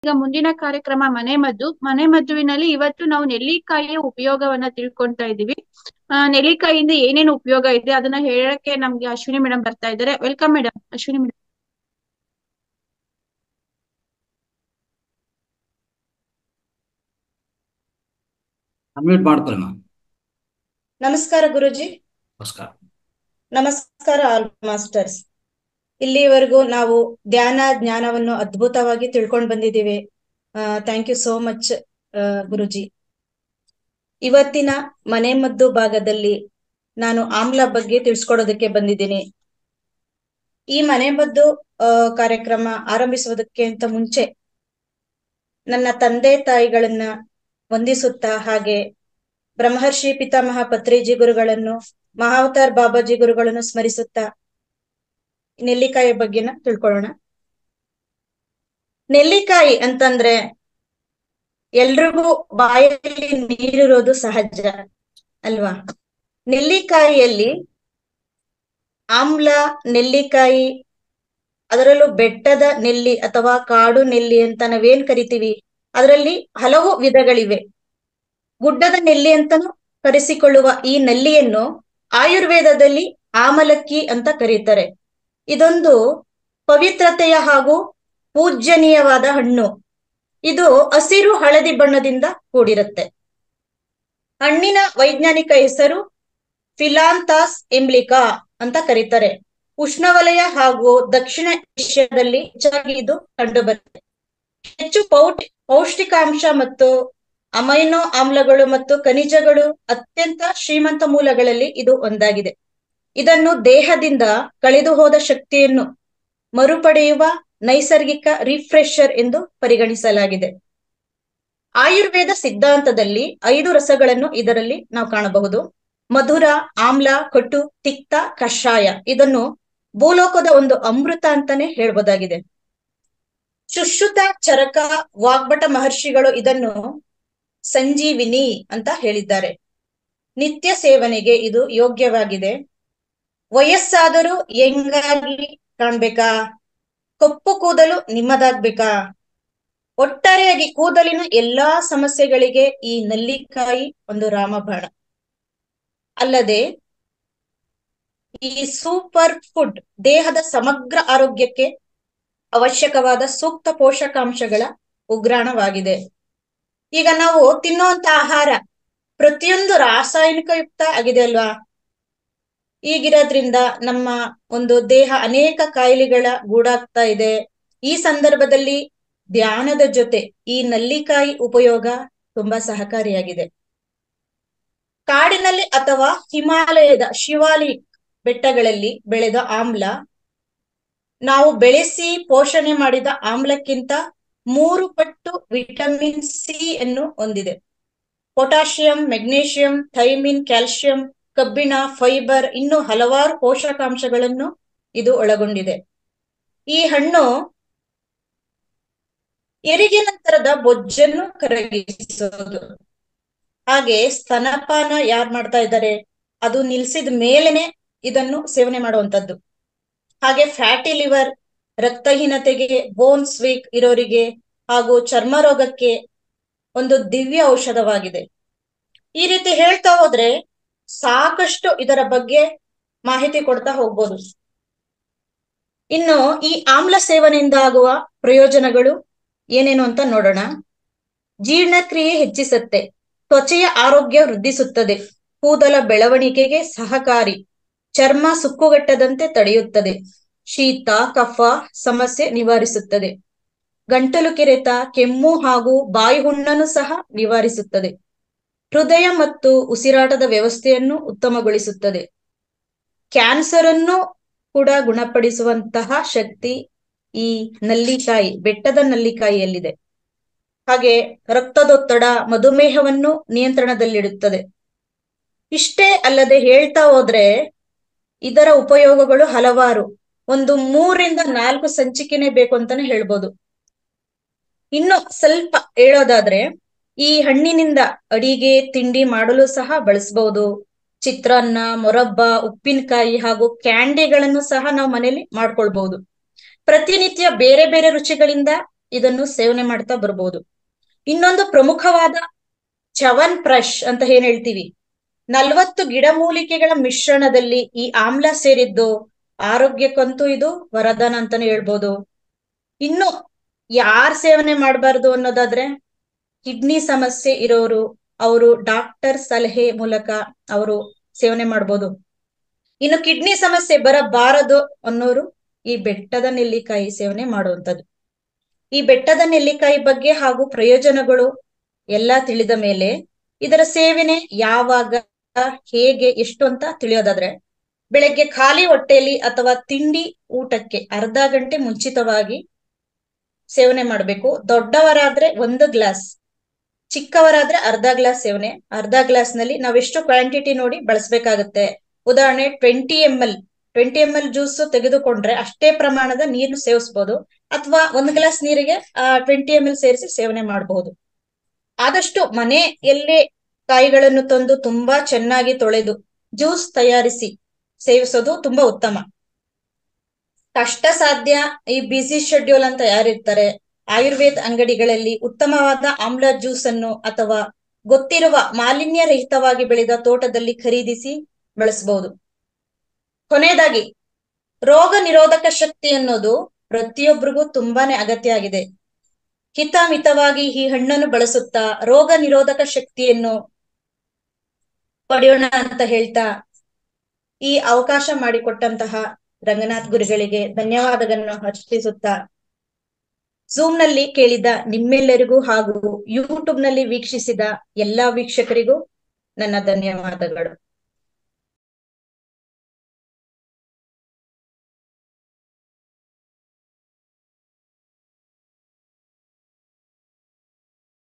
ಈಗ ಮುಂದಿನ ಕಾರ್ಯಕ್ರಮ ಮನೆ ಮದ್ದು ಮನೆ ಮದ್ದುವಿನಲ್ಲಿ ಇವತ್ತು ನಾವು ನೆಲ್ಲಿಕಾಯಿಯ ಉಪಯೋಗವನ್ನ ತಿಳ್ಕೊಂತಾ ಇದೀವಿ ಆ ನೆಲ್ಲಿಕಾಯಿಯಿಂದ ಏನೇನು ಉಪಯೋಗ ಇದೆ ಅದನ್ನ ಹೇಳಕ್ಕೆ ನಮ್ಗೆ ಅಶ್ವಿನಿ ಮೇಡಮ್ ಬರ್ತಾ ಇದ್ದಾರೆ welcome madam Ashwini madam unmute ಮಾಡ್ಕೊಳ್ಳಿ ಮ್ಯಾಮ್ ನಮಸ್ಕಾರ ಗುರುಜಿ ನಮಸ್ಕಾರ ನಮಸ್ಕಾರ ಆಲ್ ಮಾಸ್ಟರ್ಸ್ ಇಲ್ಲಿವರೆಗೂ ನಾವು ಧ್ಯಾನ ಜ್ಞಾನವನ್ನು ಅದ್ಭುತವಾಗಿ ತಿಳ್ಕೊಂಡು ಬಂದಿದ್ದೀವಿ thank you so much Guruji ಇವತ್ತಿನ ಮನೆ ಮದ್ದು ಭಾಗದಲ್ಲಿ ನಾನು ಆಮ್ಲ ಬಗ್ಗೆ ತಿಳಿಸ್ಕೊಡೋದಕ್ಕೆ ಬಂದಿದ್ದೀನಿ ಈ ಮನೆ ಮದ್ದು ಆ, ಕಾರ್ಯಕ್ರಮ ಆರಂಭಿಸುವುದಕ್ಕೆ ಅಂತ ಮುಂಚೆ ನನ್ನ ತಂದೆ ತಾಯಿಗಳನ್ನ ವಂದಿಸುತ್ತಾ ಹಾಗೆ ಬ್ರಹ್ಮರ್ಷಿ ಪಿತಾಮಹ ಪತ್ರಿಜಿ ಗುರುಗಳನ್ನು ಮಹಾವತಾರ್ ಬಾಬಾಜಿ ಗುರುಗಳನ್ನು ಸ್ಮರಿಸುತ್ತಾ ನೆಲ್ಲಿಕಾಯಿ ಬಗ್ಗೆನ ತಿಳ್ಕೊಳ್ಳೋಣ ನೆಲ್ಲಿಕಾಯಿ ಅಂತಂದ್ರೆ ಎಲ್ರಿಗೂ ಬಾಯಲ್ಲಿ ನೀರಿರೋದು ಸಹಜ ಅಲ್ವಾ ನೆಲ್ಲಿಕಾಯಿಯಲ್ಲಿ ಆಮ್ಲ ನೆಲ್ಲಿಕಾಯಿ ಅದರಲ್ಲೂ ಬೆಟ್ಟದ ನೆಲ್ಲಿ ಅಥವಾ ಕಾಡು ನೆಲ್ಲಿ ಅಂತ ನಾವೇನ್ ಕರಿತೀವಿ ಅದರಲ್ಲಿ ಹಲವು ವಿಧಗಳಿವೆ ಗುಡ್ಡದ ನೆಲ್ಲಿ ಅಂತಾನು ಕರೆಸಿಕೊಳ್ಳುವ ಈ ನೆಲ್ಲಿಯನ್ನು ಆಯುರ್ವೇದದಲ್ಲಿ ಆಮಲಕ್ಕಿ ಅಂತ ಕರೀತಾರೆ ಇದೊಂದು ಪವಿತ್ರತೆಯ ಹಾಗೂ ಪೂಜ್ಯನೀಯವಾದ ಹಣ್ಣು ಇದು ಹಸಿರು ಹಳದಿ ಬಣ್ಣದಿಂದ ಕೂಡಿರುತ್ತೆ ಹಣ್ಣಿನ ವೈಜ್ಞಾನಿಕ ಹೆಸರು ಫಿಲಾಂತಾಸ್ ಎಂಬ್ಲಿಕಾ ಅಂತ ಕರೀತಾರೆ ಉಷ್ಣವಲಯ ಹಾಗೂ ದಕ್ಷಿಣ ಏಷ್ಯಾದಲ್ಲಿ ಹೆಚ್ಚಾಗಿ ಇದು ಕಂಡುಬರುತ್ತೆ ಹೆಚ್ಚು ಪೌಟ್ ಪೌಷ್ಟಿಕಾಂಶ ಮತ್ತು ಅಮೈನೋ ಆಮ್ಲಗಳು ಮತ್ತು ಖನಿಜಗಳು ಅತ್ಯಂತ ಶ್ರೀಮಂತ ಮೂಲಗಳಲ್ಲಿ ಇದು ಒಂದಾಗಿದೆ ಇದನ್ನು ದೇಹದಿಂದ ಕಳೆದು ಹೋದ ಶಕ್ತಿಯನ್ನು ಮರುಪಡೆಯುವ ನೈಸರ್ಗಿಕ ರಿಫ್ರೆಶರ್ ಎಂದು ಪರಿಗಣಿಸಲಾಗಿದೆ ಆಯುರ್ವೇದ ಸಿದ್ಧಾಂತದಲ್ಲಿ ಐದು ರಸಗಳನ್ನು ಇದರಲ್ಲಿ ನಾವು ಕಾಣಬಹುದು ಮಧುರ ಆಮ್ಲ ಕಟು ತಿಕ್ತ ಕಷಾಯ ಇದನ್ನು ಭೂಲೋಕದ ಒಂದು ಅಮೃತ ಅಂತಾನೆ ಹೇಳ್ಬೋದಾಗಿದೆ ಶುಶ್ರುತ ಚರಕ ವಾಗ್ಭಟ ಮಹರ್ಷಿಗಳು ಇದನ್ನು ಸಂಜೀವಿನಿ ಅಂತ ಹೇಳಿದ್ದಾರೆ ನಿತ್ಯ ಸೇವನೆಗೆ ಇದು ಯೋಗ್ಯವಾಗಿದೆ ವಯಸ್ಸಾದರೂ ಹೆಂಗಾಗಿ ಕಾಣ್ಬೇಕಾ ಕಪ್ಪು ಕೂದಲು ನಿಮ್ಮದಾಗ್ಬೇಕಾ ಒಟ್ಟಾರೆಯಾಗಿ ಕೂದಲಿನ ಎಲ್ಲಾ ಸಮಸ್ಯೆಗಳಿಗೆ ಈ ನಲ್ಲಿಕಾಯಿ ಒಂದು ರಾಮಬಾಣ ಅಲ್ಲದೆ ಈ ಸೂಪರ್ ಫುಡ್ ದೇಹದ ಸಮಗ್ರ ಆರೋಗ್ಯಕ್ಕೆ ಅವಶ್ಯಕವಾದ ಸೂಕ್ತ ಪೋಷಕಾಂಶಗಳ ಉಗ್ರಾಣವಾಗಿದೆ ಈಗ ನಾವು ತಿನ್ನುವಂತ ಆಹಾರ ಪ್ರತಿಯೊಂದು ರಾಸಾಯನಿಕ ಯುಕ್ತ ಆಗಿದೆ ಅಲ್ವಾ ಈಗಿರೋದ್ರಿಂದ ನಮ್ಮ ಒಂದು ದೇಹ ಅನೇಕ ಕಾಯಿಲೆಗಳ ಗೂಡಾಗ್ತಾ ಇದೆ ಈ ಸಂದರ್ಭದಲ್ಲಿ ಧ್ಯಾನದ ಜೊತೆ ಈ ನಲ್ಲಿಕಾಯಿ ಉಪಯೋಗ ತುಂಬಾ ಸಹಕಾರಿಯಾಗಿದೆ ಕಾಡಿನಲ್ಲಿ ಅಥವಾ ಹಿಮಾಲಯದ ಶಿವಾಲಿಕ್ ಬೆಟ್ಟಗಳಲ್ಲಿ ಬೆಳೆದ ಆಮ್ಲ ನಾವು ಬೆಳೆಸಿ ಪೋಷಣೆ ಮಾಡಿದ ಆಮ್ಲಕ್ಕಿಂತ ಮೂರು ಪಟ್ಟು ವಿಟಮಿನ್ ಸಿ ಅನ್ನು ಹೊಂದಿದೆ ಪೊಟ್ಯಾಷಿಯಂ ಮೆಗ್ನೀಷಿಯಂ ಥೈಮಿನ್ ಕ್ಯಾಲ್ಸಿಯಂ ಕಬ್ಬಿಣ ಫೈಬರ್ ಇನ್ನು ಹಲವಾರು ಪೋಷಕಾಂಶಗಳನ್ನು ಇದು ಒಳಗೊಂಡಿದೆ ಈ ಹಣ್ಣು ಹೆರಿಗೆ ನಂತರದ ಬೊಜ್ಜನ್ನು ಕರಗಿಸೋದು ಹಾಗೆ ಸ್ತನಪಾನ ಯಾರು ಮಾಡ್ತಾ ಇದ್ದಾರೆ ಅದು ನಿಲ್ಸಿದ ಮೇಲೆನೆ ಇದನ್ನು ಸೇವನೆ ಮಾಡುವಂತದ್ದು ಹಾಗೆ ಫ್ಯಾಟಿ ಲಿವರ್ ರಕ್ತಹೀನತೆಗೆ ಬೋನ್ಸ್ ವೀಕ್ ಇರೋರಿಗೆ ಹಾಗೂ ಚರ್ಮ ರೋಗಕ್ಕೆ ಒಂದು ದಿವ್ಯ ಔಷಧವಾಗಿದೆ ಈ ರೀತಿ ಹೇಳ್ತಾ ಹೋದ್ರೆ ಸಾಕಷ್ಟು ಇದರ ಬಗ್ಗೆ ಮಾಹಿತಿ ಕೊಡ್ತಾ ಹೋಗ್ಬೋದು ಇನ್ನು ಈ ಆಮ್ಲ ಸೇವನೆಯಿಂದ ಆಗುವ ಪ್ರಯೋಜನಗಳು ಏನೇನು ಅಂತ ನೋಡೋಣ ಜೀರ್ಣಕ್ರಿಯೆ ಹೆಚ್ಚಿಸುತ್ತೆ ತ್ವಚೆಯ ಆರೋಗ್ಯ ವೃದ್ಧಿಸುತ್ತದೆ ಕೂದಲ ಬೆಳವಣಿಗೆಗೆ ಸಹಕಾರಿ ಚರ್ಮ ಸುಕ್ಕುಗಟ್ಟದಂತೆ ತಡೆಯುತ್ತದೆ ಶೀತ ಕಫ ಸಮಸ್ಯೆ ನಿವಾರಿಸುತ್ತದೆ ಗಂಟಲು ಕೆರೆತ ಕೆಮ್ಮು ಹಾಗೂ ಬಾಯಿ ಹುಣ್ಣನ್ನು ಸಹ ನಿವಾರಿಸುತ್ತದೆ ಹೃದಯ ಮತ್ತು ಉಸಿರಾಟದ ವ್ಯವಸ್ಥೆಯನ್ನು ಉತ್ತಮಗೊಳಿಸುತ್ತದೆ ಕ್ಯಾನ್ಸರ್ ಅನ್ನು ಕೂಡ ಗುಣಪಡಿಸುವಂತಹ ಶಕ್ತಿ ಈ ನಲ್ಲಿಕಾಯಿ ಬೆಟ್ಟದ ನಲ್ಲಿಕಾಯಿಯಲ್ಲಿದೆ ಹಾಗೆ ರಕ್ತದೊತ್ತಡ ಮಧುಮೇಹವನ್ನು ನಿಯಂತ್ರಣದಲ್ಲಿಡುತ್ತದೆ ಇಷ್ಟೇ ಅಲ್ಲದೆ ಹೇಳ್ತಾ ಹೋದ್ರೆ ಇದರ ಉಪಯೋಗಗಳು ಹಲವಾರು ಒಂದು ಮೂರಿಂದ ನಾಲ್ಕು ಸಂಚಿಕೆನೆ ಬೇಕು ಅಂತಾನೆ ಹೇಳ್ಬೋದು ಇನ್ನು ಸ್ವಲ್ಪ ಹೇಳೋದಾದ್ರೆ ಈ ಹಣ್ಣಿನಿಂದ ಅಡಿಗೆ ತಿಂಡಿ ಮಾಡಲು ಸಹ ಬಳಸಬಹುದು ಚಿತ್ರಾನ್ನ ಮೊರಬ್ಬ ಉಪ್ಪಿನಕಾಯಿ ಹಾಗೂ ಕ್ಯಾಂಡಿಗಳನ್ನು ಸಹ ನಾವು ಮನೇಲಿ ಮಾಡ್ಕೊಳ್ಬಹುದು ಪ್ರತಿನಿತ್ಯ ಬೇರೆ ಬೇರೆ ರುಚಿಗಳಿಂದ ಇದನ್ನು ಸೇವನೆ ಮಾಡ್ತಾ ಬರ್ಬೋದು ಇನ್ನೊಂದು ಪ್ರಮುಖವಾದ ಚವನ್ ಪ್ರಶ್ ಅಂತ ಏನ್ ಹೇಳ್ತೀವಿ ನಲ್ವತ್ತು ಗಿಡಮೂಲಿಕೆಗಳ ಮಿಶ್ರಣದಲ್ಲಿ ಈ ಆಮ್ಲ ಸೇರಿದ್ದು ಆರೋಗ್ಯಕ್ಕಂತೂ ಇದು ವರದಾನ ಅಂತಾನೆ ಹೇಳ್ಬೋದು ಇನ್ನು ಯಾರ್ ಸೇವನೆ ಮಾಡಬಾರ್ದು ಅನ್ನೋದಾದ್ರೆ ಕಿಡ್ನಿ ಸಮಸ್ಯೆ ಇರೋರು ಅವರು ಡಾಕ್ಟರ್ ಸಲಹೆ ಮೂಲಕ ಅವರು ಸೇವನೆ ಮಾಡ್ಬೋದು ಇನ್ನು ಕಿಡ್ನಿ ಸಮಸ್ಯೆ ಬರಬಾರದು ಅನ್ನೋರು ಈ ಬೆಟ್ಟದ ನೆಲ್ಲಿಕಾಯಿ ಸೇವನೆ ಮಾಡುವಂಥದ್ದು ಈ ಬೆಟ್ಟದ ನೆಲ್ಲಿಕಾಯಿ ಬಗ್ಗೆ ಹಾಗೂ ಪ್ರಯೋಜನಗಳು ಎಲ್ಲಾ ತಿಳಿದ ಮೇಲೆ ಇದರ ಸೇವನೆ ಯಾವಾಗ ಹೇಗೆ ಎಷ್ಟು ಅಂತ ತಿಳಿಯೋದಾದ್ರೆ ಬೆಳಗ್ಗೆ ಖಾಲಿ ಹೊಟ್ಟೆಯಲ್ಲಿ ಅಥವಾ ತಿಂಡಿ ಊಟಕ್ಕೆ ಅರ್ಧ ಗಂಟೆ ಮುಂಚಿತವಾಗಿ ಸೇವನೆ ಮಾಡಬೇಕು ದೊಡ್ಡವರಾದ್ರೆ ಒಂದು ಗ್ಲಾಸ್ ಚಿಕ್ಕವರಾದ್ರೆ ಅರ್ಧ ಗ್ಲಾಸ್ ಸೇವನೆ ಅರ್ಧ ಗ್ಲಾಸ್ ನಲ್ಲಿ ನಾವೆಷ್ಟು ಕ್ವಾಂಟಿಟಿ ನೋಡಿ ಬಳಸಬೇಕಾಗುತ್ತೆ ಉದಾಹರಣೆ twenty M L twenty M L juice ತೆಗೆದುಕೊಂಡ್ರೆ ಅಷ್ಟೇ ಪ್ರಮಾಣದ ನೀರು ಸೇವಿಸಬಹುದು ಅಥವಾ ಒಂದು ಗ್ಲಾಸ್ ನೀರಿಗೆ ಆ ಟ್ವೆಂಟಿ ಎಂ ಎಲ್ ಸೇರಿಸಿ ಸೇವನೆ ಮಾಡಬಹುದು ಆದಷ್ಟು ಮನೆಯಲ್ಲೇ ಕಾಯಿಗಳನ್ನು ತಂದು ತುಂಬಾ ಚೆನ್ನಾಗಿ ತೊಳೆದು ಜ್ಯೂಸ್ ತಯಾರಿಸಿ ಸೇವಿಸೋದು ತುಂಬಾ ಉತ್ತಮ ಕಷ್ಟ ಸಾಧ್ಯ ಈ ಬಿಸಿ ಶೆಡ್ಯೂಲ್ ಅಂತ ಯಾರಿರ್ತಾರೆ ಆಯುರ್ವೇದ ಅಂಗಡಿಗಳಲ್ಲಿ ಉತ್ತಮವಾದ ಆಮ್ಲ ಜ್ಯೂಸ್ ಅನ್ನು ಅಥವಾ ಗೊತ್ತಿರುವ ಮಾಲಿನ್ಯ ರಹಿತವಾಗಿ ಬೆಳೆದ ತೋಟದಲ್ಲಿ ಖರೀದಿಸಿ ಬಳಸಬಹುದು ಕೊನೆಯದಾಗಿ ರೋಗ ನಿರೋಧಕ ಶಕ್ತಿ ಅನ್ನೋದು ಪ್ರತಿಯೊಬ್ಬರಿಗೂ ತುಂಬಾನೇ ಅಗತ್ಯ ಆಗಿದೆ ಹಿತಮಿತವಾಗಿ ಈ ಹಣ್ಣನ್ನು ಬಳಸುತ್ತಾ ರೋಗ ನಿರೋಧಕ ಶಕ್ತಿಯನ್ನು ಪಡೆಯೋಣ ಅಂತ ಹೇಳ್ತಾ ಈ ಅವಕಾಶ ಮಾಡಿಕೊಟ್ಟಂತಹ ರಂಗನಾಥ್ ಗುರುಗಳಿಗೆ ಧನ್ಯವಾದಗಳನ್ನು ಅರ್ಪಿಸುತ್ತಾ ಝೂಮ್ ನಲ್ಲಿ ಕೇಳಿದ ನಿಮ್ಮೆಲ್ಲರಿಗೂ ಹಾಗೂ ಯೂಟ್ಯೂಬ್ ನಲ್ಲಿ ವೀಕ್ಷಿಸಿದ ಎಲ್ಲಾ ವೀಕ್ಷಕರಿಗೂ ನನ್ನ ಧನ್ಯವಾದಗಳು